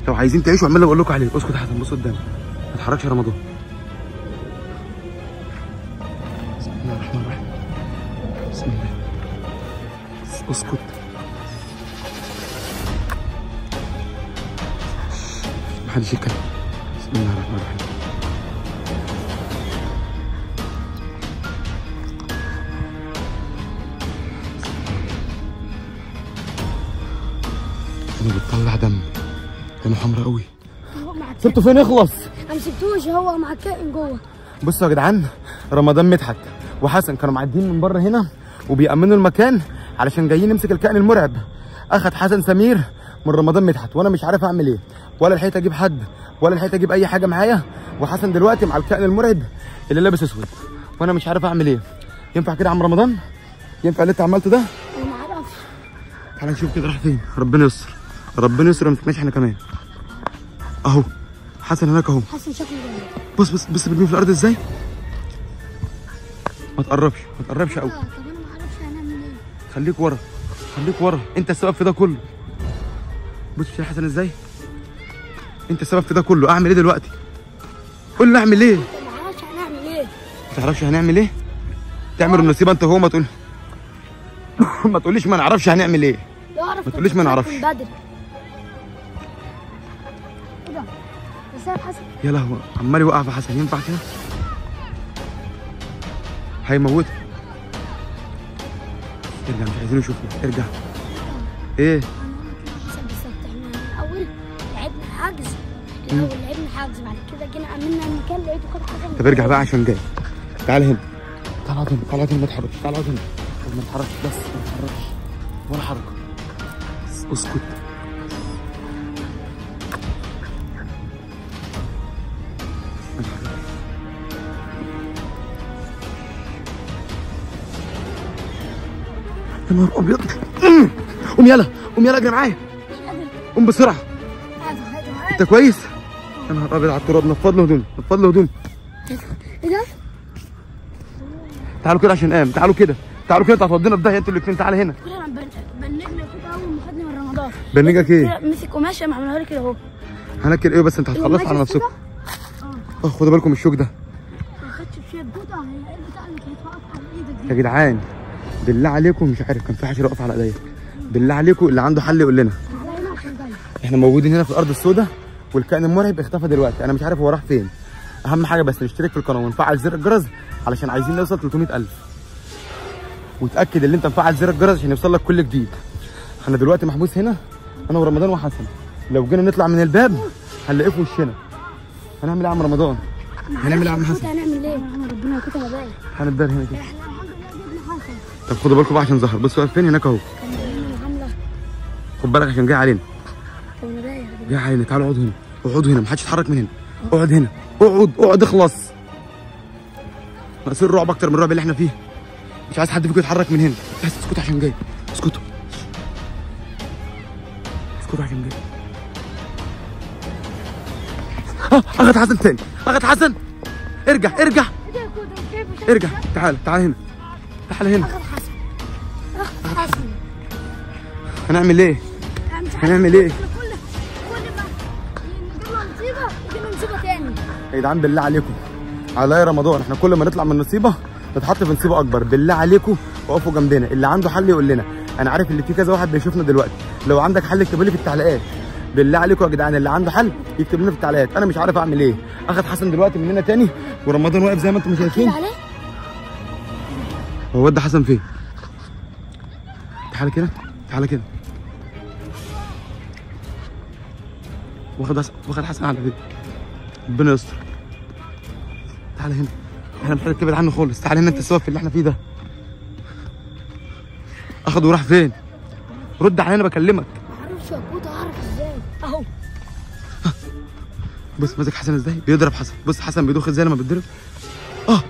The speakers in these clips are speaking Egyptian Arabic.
لو عايزين تعيشوا اعملوا اللي بقول لكم عليه اسكت يا حسن بص قدامك ما تتحركش يا رمضان بسم الله الرحمن الرحيم بسم الله اسكت محدش يتكلم بسم الله الرحمن الرحيم انا بتطلع دم عينه حمرا قوي هو مع الكائن سبته فين يخلص ما مسكتوش هو مع الكائن جوه بصوا يا جدعان رمضان مدحت وحسن كانوا معديين من بره هنا وبيأمنوا المكان علشان جايين نمسك الكائن المرعب اخد حسن سمير من رمضان مدحت وانا مش عارف اعمل ايه ولا لحقت اجيب حد ولا لحقت اجيب اي حاجه معايا وحسن دلوقتي مع الكائن المرعب اللي لابس اسود وانا مش عارف اعمل ايه ينفع كده يا عم رمضان ينفع اللي انت عملته ده انا ما اعرفش تعالى نشوف كده راح فين ربنا يستر ربنا يستر ما تسمعش احنا كمان اهو حسن هناك اهو حسن شكله جامد بص بص بص بيرميه في الارض ازاي ما تقربش ما تقربش قوي آه، طب انا ما اعرفش هنعمل ايه خليك ورا خليك ورا انت السبب في ده كله بص شايف حسن ازاي انت السبب في ده كله اعمل ايه دلوقتي قول لي اعمل ايه ما اعرفش هنعمل ايه ما تعرفش هنعمل ايه تعمل النصيبه انت وهو ما تقول ما تقوليش ما نعرفش هنعمل ايه لو اعرف ما تقوليش ما نعرفش. من بدري ايه ده بس انا حسن يا لهوي عمال يوقع في حسن ينفع كده هيموته ارجع مش عايزين يشوفنا ارجع ايه انا حسن بالظبط احنا الاول لعبنا حجز الاول لعبنا حجز بعد كده جينا امنا المكان لقيته خد حسن طب ارجع بقى عشان جاي تعال هنا تعال اقعد هنا تعال اقعد هنا ما تتحركش تعال اقعد هنا طب ما تتحركش بس ما تتحركش ولا حركه بس اسكت ما تتحركش. يا نهار ابيض قوم يلا قوم يلا اجري معايا مش قادر قوم بسرعه هذا هذا انت كويس يا نهار ابيض على التراب نفض له هدوم نفض له هدوم ايه ده تعالوا كده عشان قام تعالوا كده تعالوا كده انت هتودينا في داهيه انتوا الاثنين تعالى هنا كده بن- بنجنا كده اول ما خدني من رمضان برنيجك ايه كده مسك قماشه عملها لي كده اهو هناكل ايه بس انت هتخلصوا على نفسكم اه خدوا بالكم من الشوك ده ما خدتش فيها البوطه هي ايه البتاع اللي كانت واقفه على ايدك يا دي جدعان بالله عليكم مش عارف كان في حشره واقف على ايديا بالله عليكم اللي عنده حل يقول لنا ازاي انا عشان جاي احنا موجودين هنا في الارض السوداء والكائن المرعب اختفى دلوقتي انا مش عارف هو راح فين اهم حاجه بس نشترك في القناه ونفعل زر الجرس علشان عايزين نوصل 300000 وتاكد ان انت مفعل زر الجرس عشان يوصل لك كل جديد احنا دلوقتي محبوس هنا انا ورمضان وحسن لو جينا نطلع من الباب هنلاقيه في وشنا هنعمل ايه يا عم رمضان هنعمل ايه يا عم حسن هنعمل ايه ربنا يكتبها باين هنتدار هنا كده احنا الحمد لله جبنا حسن طب خدوا بالكم بقى عشان ظهر بصوا واقف فين هناك اهو كان بيعمل العمله خد بالك عشان جاي علينا كنا باين جاي علينا تعالوا اقعدوا هنا اقعدوا هنا محدش يتحرك من هنا اقعد هنا اقعد اقعد اخلص ناقصين رعب اكتر من الرعب اللي احنا فيه مش عايز حد فيكم يتحرك من هنا بس اسكتوا عشان جاي اسكتوا اسكتوا عشان جاي اه اخد حسن تاني اخد حسن ارجع ارجع ايه ده يا كوده كيف ارجع تعال تعال هنا تعال هنا اخد حسن اخد حسن هنعمل ايه أنا مش عارف هنعمل ايه؟ كل كل ما نجيب مصيبه يجينا مصيبه تاني يا جدعان بالله عليكم على يا رمضان احنا كل ما نطلع من نصيبه نتحط في نصيبه اكبر بالله عليكم وقفوا جنبنا اللي عنده حل يقول لنا انا عارف اللي في كذا واحد بيشوفنا دلوقتي لو عندك حل اكتبوا لي في التعليقات بالله عليكم يا جدعان اللي عنده حل يكتب لنا في التعليقات انا مش عارف اعمل ايه اخد حسن دلوقتي مننا تاني ورمضان واقف زي ما انتم شايفين كده عليه هو ودى حسن فين تعالى كده تعالى كده واخد حسن واخد حسن على فين ربنا يستر تعالى هنا احنا مش هنتبعد عنه خالص تعالى هنا انت السبب في اللي احنا فيه ده اخده وراح فين رد عليا انا بكلمك ما اعرفش يا كوده اعرف ازاي اهو بص ماسك حسن ازاي بيضرب حسن بص حسن بيدوخ ازاي لما بيتضرب اه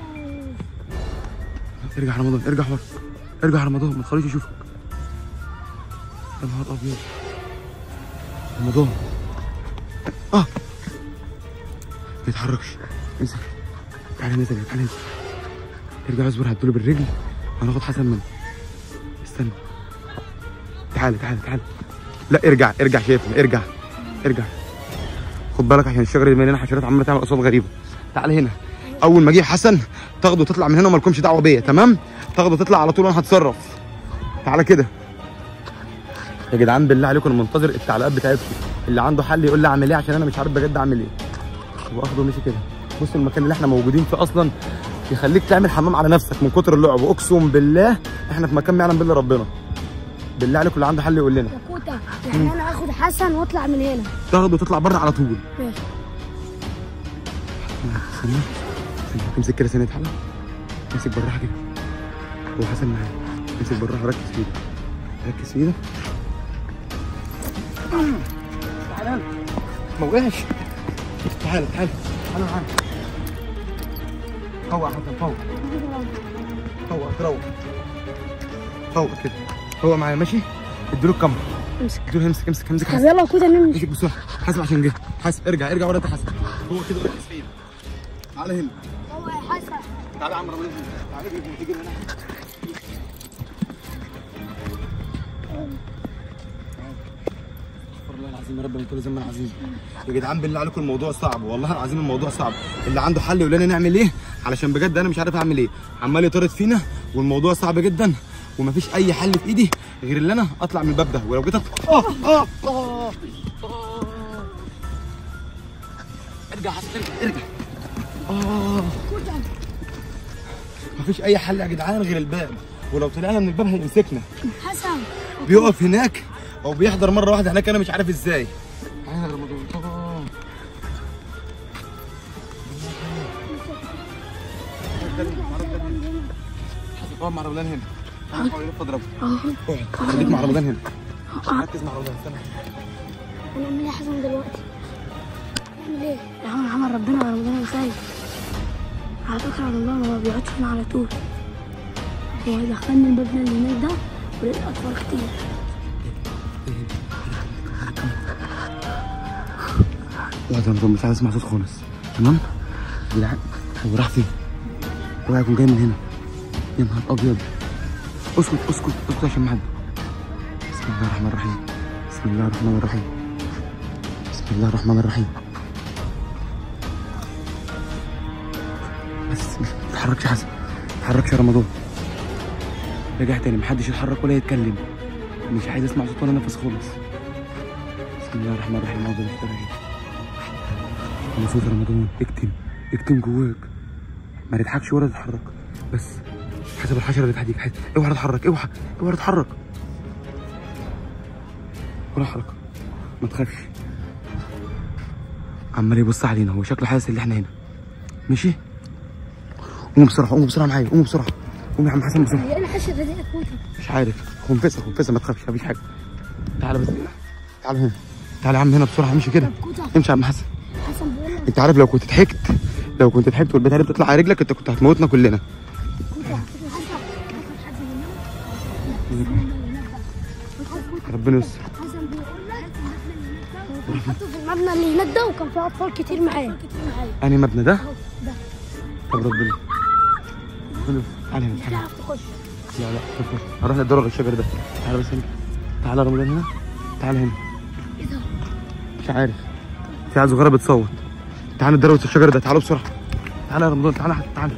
ارجع يا رمضان ارجع ورا ارجع يا رمضان ما تخليش يشوفك يا نهار ابيض رمضان اه ما يتحركش امسك تعالى نزل تعالى نزل ارجع اصبر هديله بالرجل هناخد حسن منه استنى تعالى تعالى تعالى لا ارجع ارجع شايفني ارجع ارجع خد بالك عشان الشجره اللي مليانه حشرات عماله تعمل اصوات غريبه تعال هنا اول ما اجي حسن تاخده وتطلع من هنا ومالكمش دعوه بيا تمام تاخده وتطلع على طول وانا هتصرف تعالى كده يا جدعان بالله عليكم انا منتظر التعليقات بتاعتكم اللي عنده حل يقول لي اعمل ايه عشان انا مش عارف بجد اعمل ايه واخده مشي كده بص المكان اللي احنا موجودين فيه اصلا يخليك تعمل حمام على نفسك من كتر اللعب اقسم بالله احنا في مكان ما يعلم بالله ربنا بالله عليكم اللي عنده حل يقول لنا يا كوتا يعني انا اخد حسن واطلع من هنا تاخده وتطلع بره على طول ماشي ثانية ثانية امسك كده ثانية تعالى امسك بالراحة كده هو حسن معايا امسك بالراحة ركز في ايدك ركز في ايدك تعالى ما وقعش تعالى تعالى تعالى معايا فوق يا حسن فوق فوق تروح فوق كده فوق معايا ماشي اديله الكاميرا امسك اديله امسك امسك امسك طب حسن يلا يا كوتا نمشي امسك بسرعة حاسب عشان جه حاسب ارجع ارجع ورا انت حاسب هو كده ركز في ايدك تعالى هنا هو يا حسن تعالى يا عم رمضان تعالى اجري تيجي من هنا استغفر الله العظيم يا رب من كل ذنب عظيم يا جدعان بالله عليكم الموضوع صعب والله العظيم الموضوع صعب اللي عنده حل يقول لنا نعمل ايه علشان بجد انا مش عارف اعمل ايه عمال يطرد فينا والموضوع صعب جدا ومفيش اي حل في ايدي غير اللي انا اطلع من الباب ده ولو جيت أط- اه اه اه آه. ارجع حسن ارجع ارجع اه مفيش اي حل يا جدعان غير الباب ولو طلعنا من الباب هيمسكنا حسن بيقف هناك او بيحضر مره واحده هناك انا مش عارف ازاي تعالى يا رمضان طبعا اقعد مع رمضان هنا تعالى حاول يلف اضربه اقعد خليك مع رمضان هنا ركز مع رمضان استنى هنعمل ايه يا حسن دلوقتي؟ نعمل ايه؟ يا عم محمد ربنا على رمضان مسايد على فكرة رمضان هو ما بيقعدش هنا على طول هو دخلني الباب اللي هناك ده ولقيت أطفال كتير اقعد يا رمضان مش عايز اسمع صوت خالص تمام يا جدعان هو راح فين؟ هو هيكون جاي من هنا يا نهار ابيض اسكت اسكت اسكت عشان ما حد بسم الله الرحمن الرحيم بسم الله الرحمن الرحيم بسم الله الرحمن الرحيم بس ما تتحركش يا حسن ما تتحركش يا رمضان رجع تاني محدش يتحرك ولا يتكلم مش عايز اسمع صوت ولا نفس خالص بسم الله الرحمن الرحيم اعوذ بالله من الشيطان الرجيم انا صوت رمضان اكتم اكتم جواك ما تضحكش ولا تتحرك بس حسب الحشره اللي تحتيك حس- اوعى تتحرك اوعى اوعى تتحرك ولا حركه ما تخافش عمال يبص علينا هو شكله حاسس ان احنا هنا ماشي قوم بسرعه قوم بسرعه معايا قوم بسرعه قوم يا عم حسن بسرعه هي ايه الحشرة دي يا كوتا؟ مش عارف خنفسه خنفسه ما تخافش مفيش حاجه تعالى بس هنا تعالى هنا تعالى يا عم هنا بسرعه امشي كده طب كوتا امشي يا عم حسن حسن بيقول لك انت عارف لو كنت ضحكت لو كنت ضحكت والبتاع دي بتطلع على رجلك انت كنت هتموتنا كلنا كوتا على فكرة حسن حسن حد هناك ربنا يستر حسن بيقول لك كان حاطه في المبنى اللي هناك ده وكان فيه اطفال كتير معاه انهي مبنى ده اهو ده طب ربنا ربنا يستر. تعالى هنا مش تعالى هتعرف تخش لا لا خش خش هنروح نتدرب الشجر ده تعالى بس هنا تعالى يا رمضان هنا تعالى هنا ايه ده؟ مش عارف في عيال صغيره بتصوت تعالى نتدرب الشجر ده تعالوا بسرعه تعالى يا رمضان تعالى تعالى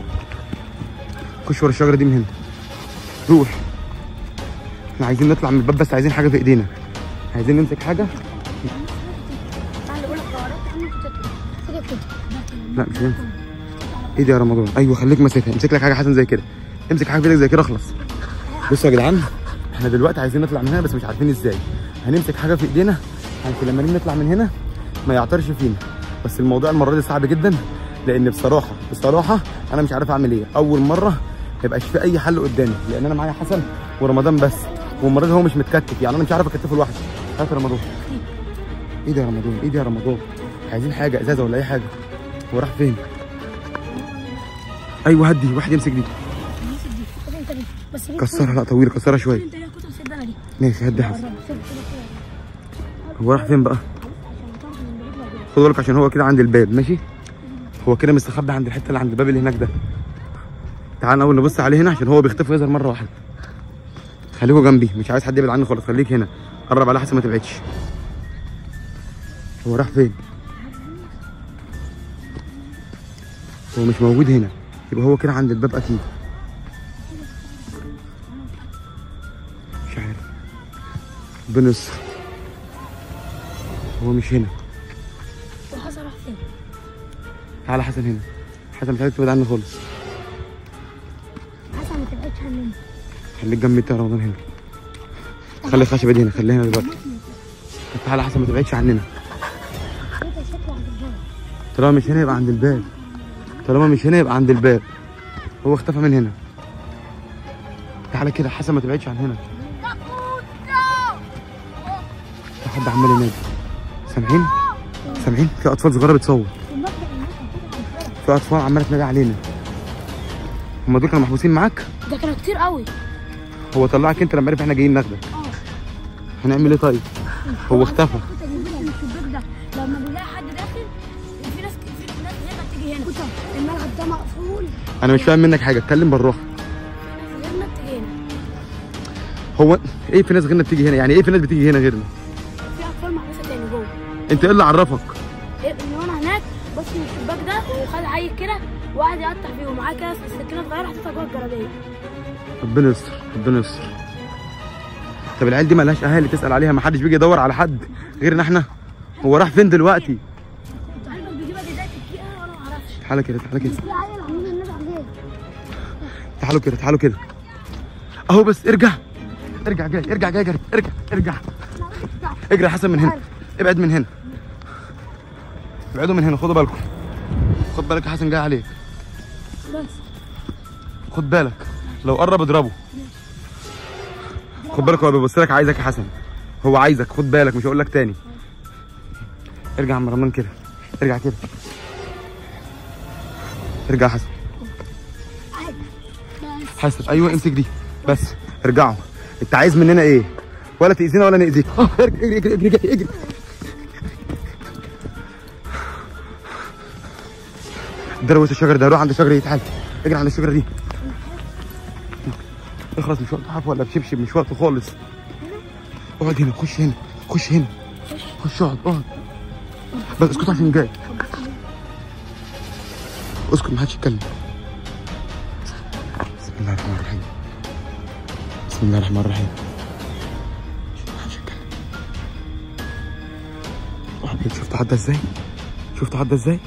خش ورا الشجره دي من هنا روح احنا عايزين نطلع من الباب بس عايزين حاجه في ايدينا عايزين نمسك حاجه تعال اقول لك لو قربت منك تطلع كده كده لا مش هينفع ايدي يا رمضان ايوه خليك ماسكها امسك لك حاجه حسن زي كده امسك حاجه في ايدك زي كده اخلص بصوا يا جدعان احنا دلوقتي عايزين نطلع من هنا بس مش عارفين ازاي هنمسك حاجه في ايدينا عشان لما نيجي نطلع من هنا ما يعطرش فينا بس الموضوع المره دي صعب جدا لان بصراحه بصراحه انا مش عارف اعمل ايه اول مره ما يبقاش في اي حل قدامي لان انا معايا حسن ورمضان بس والمره دي هو مش متكتف يعني انا مش عارف اكتفه لوحدي هات يا رمضان ايدي يا رمضان ايدي يا رمضان عايزين حاجه ازازه ولا اي حاجه هو راح فين ايوه هدي واحد يمسك دي خد انت دي بس ليه كسرها لا طويله كسرها شويه انت ليه كنت مسد انا دي ماشي هدي حسن قرب سيب كده كده هو راح فين بقى عشان تعرف من بعيد لو كده خد بالك عشان هو كده عند الباب ماشي هو كده مستخبي عند الحته اللي عند الباب اللي هناك ده تعال اول نبص عليه هنا عشان هو بيختفي ويظهر مره واحده خليكوا جنبي مش عايز حد يبعد عني خالص خليك هنا قرب على حسن ما تبعدش هو راح فين هو مش موجود هنا يبقى هو كده عند الباب اكيد مش عارف ربنا يستر هو مش هنا وحصل راح فين؟ تعالى حسن هنا حسن مش عايز تبعد عني خالص حسن ما تبعدش عننا خليك جنب بتاع رمضان هنا خلي الخشبه دي هنا خليها هنا دلوقتي طب تعالى حسن ما تبعدش عننا انت شكله عند الباب طالما مش هنا يبقى عند الباب طالما مش هنا يبقى عند الباب هو اختفى من هنا تعالى كده حسن ما تبعدش عن هنا في حد عمال ينادي سامعين سامعين في اطفال صغيره بتصوت في اطفال عماله تنادي علينا هم دول كانوا محبوسين معاك ده كانوا كتير قوي هو طلعك انت لما عرف احنا جايين ناخدك هنعمل ايه طيب هو اختفى كنت بيجي من الشباك ده لما بيلاقي حد داخل في ناس في ناس هنا بتيجي هنا كنت الملعب ده مقفول انا مش فاهم منك حاجه اتكلم بالراحه في ناس غيرنا بتيجي هنا هو ايه في ناس غيرنا بتيجي هنا يعني ايه في ناس بتيجي هنا غيرنا في اطفال محبوسه تاني جوه انت ايه اللي عرفك إيه، ان وانا هناك بص من الشباك ده وخد عيل كده وقعد يقطع فيه ومعاه كده سكينه صغيره حطيتها جوه الجرابيه ربنا يستر ربنا يستر طب العيال دي مالهاش اهالي تسال عليها ما حدش بيجي يدور على حد غيرنا احنا هو راح فين دلوقتي كنت عارف بيجيبها دي ازاي تدقيقه وانا ما اعرفش تعالى كده تعالى كده في عيل عاملين النبي عليه تعالوا كده تعالوا كده اهو بس ارجع ارجع جاي ارجع جاي جري ارجع ارجع اجري يا حسن من هنا ابعد من هنا ابعدوا من هنا خدوا بالكم خد بالك يا حسن جاي عليك بس خد بالك لو قرب اضربه خد بالك هو بيبص لك عايزك يا حسن هو عايزك خد بالك مش هقول لك تاني ارجع يا عم رمضان كده ارجع كده ارجع يا حسن حاسب ايوه امسك دي بس ارجعوا انت عايز مننا ايه ولا تاذينا ولا ناذيك اه اجري اجري اجري اجري, اجري. دروس الشجر ده روح عند الشجره دي تعال اجري عند الشجره دي اخلص مش وقت حف ولا بشبشب مش وقته خالص اقعد هنا خش هنا خش هنا خش اقعد اقعد بس اسكت عشان جاي اسكت ما حدش يتكلم بسم الله الرحمن الرحيم بسم الله الرحمن الرحيم ما حدش يتكلم أبيض، شفت عدى ازاي شفت عدى ازاي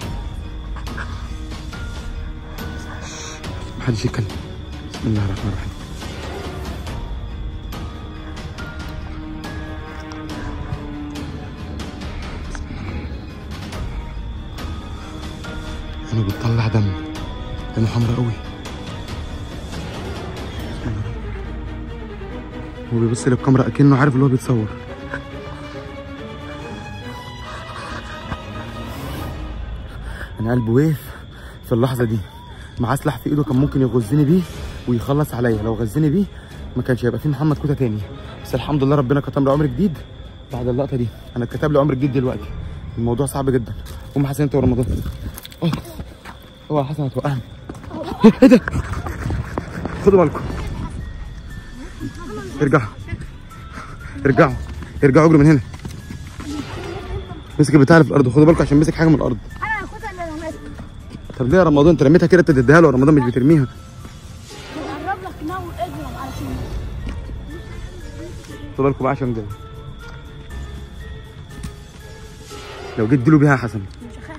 ما حدش يتكلم بسم الله الرحمن الرحيم عينه بتطلع دم عينه حمرا قوي هو بيبص للكاميرا اكنه عارف اللي هو بيتصور انا قلبي وقف في اللحظه دي معاه سلاح في ايده كان ممكن يغزني بيه ويخلص عليا لو غزني بيه ما كانش هيبقى في محمد كوتا تاني بس الحمد لله ربنا كتب لي عمر جديد بعد اللقطه دي انا اتكتب لي عمر جديد دلوقتي الموضوع صعب جدا قوم حسن انت ورمضان اه اوعى حسن هتوقعني ايه ده خدوا بالكم ارجعوا ارجعوا ارجعوا اجروا من هنا مسك البتاع اللي في الارض خدوا بالكم عشان مسك حاجه من الارض انا هاخدها اللي رميتها طب ليه يا رمضان انت رميتها كده انت تديها له رمضان مش بترميها بقرب لك نو اضرب علشان خدوا بالكم بقى عشان جاي لو جيت اديله بيها يا حسن مش هخاف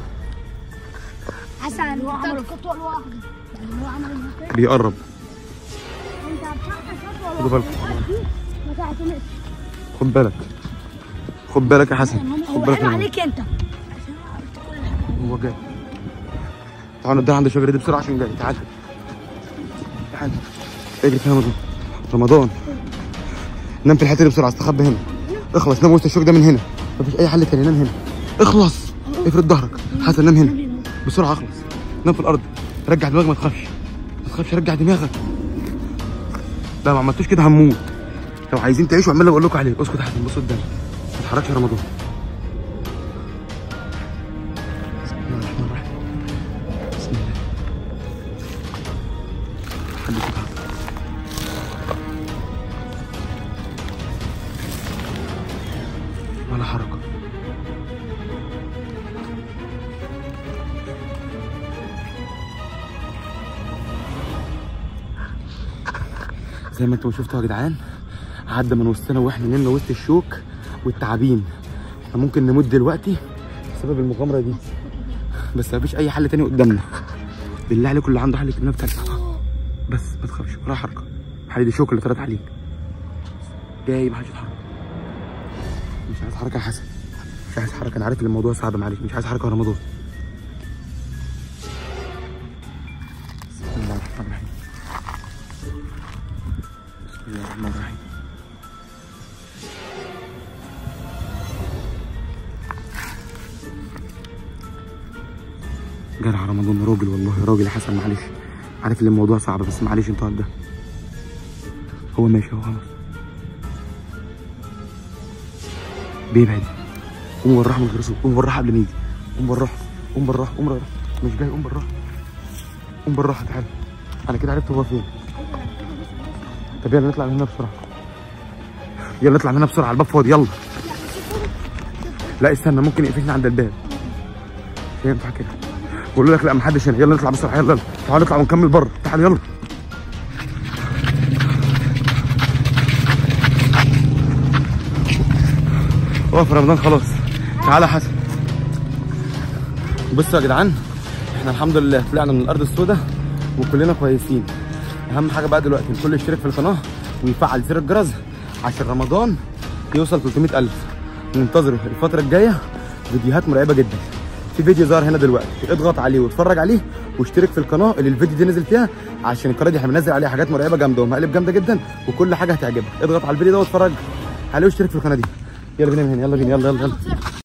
حسن هو عمل خطوه لوحده يعني هو عمل المكان بيقرب انت بتاعتك خدوا بالكم ما تعتمدش خد بالك خد بالك يا حسن خد هو بالك قال من عليك انت هو جاي تعالوا نديها عند الشجره دي بسرعه عشان جاي تعال تعال اجري فيها رمضان رمضان نام في الحته دي بسرعه استخبى هنا اخلص نام وسط الشوك ده من هنا مفيش اي حل تاني نام هنا اخلص افرد ظهرك حسن نام هنا بسرعه اخلص نام في الارض رجع دماغك ما تخافش ما تخافش رجع دماغك لا ما عملتوش كده هنموت لو عايزين تعيشوا اعملوا اللي بقول لكم عليه اسكت يا حسن بص قدامك ما تتحركش يا رمضان بسم الله الرحمن الرحيم بسم الله حد يفتح ولا حركة زي ما انتم شفتوا يا جدعان عدى من وسطنا واحنا نمنا وسط الشوك والتعابين احنا ممكن نموت دلوقتي بسبب المغامره دي بس مفيش اي حل تاني قدامنا بالله عليكم اللي عنده حل يكتب بتاعتنا بس ما تخافش ولا حركه حل دي شوك اللي طلعت عليك جاي محدش يتحرك مش عايز حركه يا حسن مش عايز حركه انا عارف ان الموضوع صعب معلش مش عايز حركه يا رمضان بسم الله الرحمن الرحيم بسم الله الرحمن الرحيم جدع رمضان راجل والله راجل يا حسن معلش عارف ان الموضوع صعب بس معلش انت ده هو ماشي هو خلاص بيبعد قوم بالراحه من غير صوت قوم بالراحه قبل ما يجي قوم بالراحه قوم بالراحه قوم بالراحه مش جاي قوم بالراحه قوم بالراحه تعالى انا كده عرفت هو فين طب يلا نطلع من هنا بسرعه يلا نطلع من هنا بسرعه الباب فاضي يلا لا استنى ممكن يقفلنا عند الباب مش هينفع كده بقول لك لا محدش هنا يلا نطلع بسرعه يلا يلا تعالى نطلع ونكمل بره تعال يلا اقف يا رمضان خلاص تعالى يا حسن بصوا يا جدعان احنا الحمد لله طلعنا من الارض السوداء وكلنا كويسين اهم حاجه بقى دلوقتي الكل يشترك في القناه ويفعل زر الجرس عشان رمضان يوصل 300000 ننتظروا الفتره الجايه فيديوهات مرعبه جدا في فيديو ظهر هنا دلوقتي اضغط عليه واتفرج عليه واشترك في القناه اللي الفيديو دي نزل فيها عشان القناه دي احنا بننزل عليها حاجات مرعبه جامده ومقالب جامده جدا وكل حاجه هتعجبك اضغط على الفيديو ده واتفرج عليه واشترك في القناه دي يلا بينا من هنا يلا بينا يلا يلا, يلا.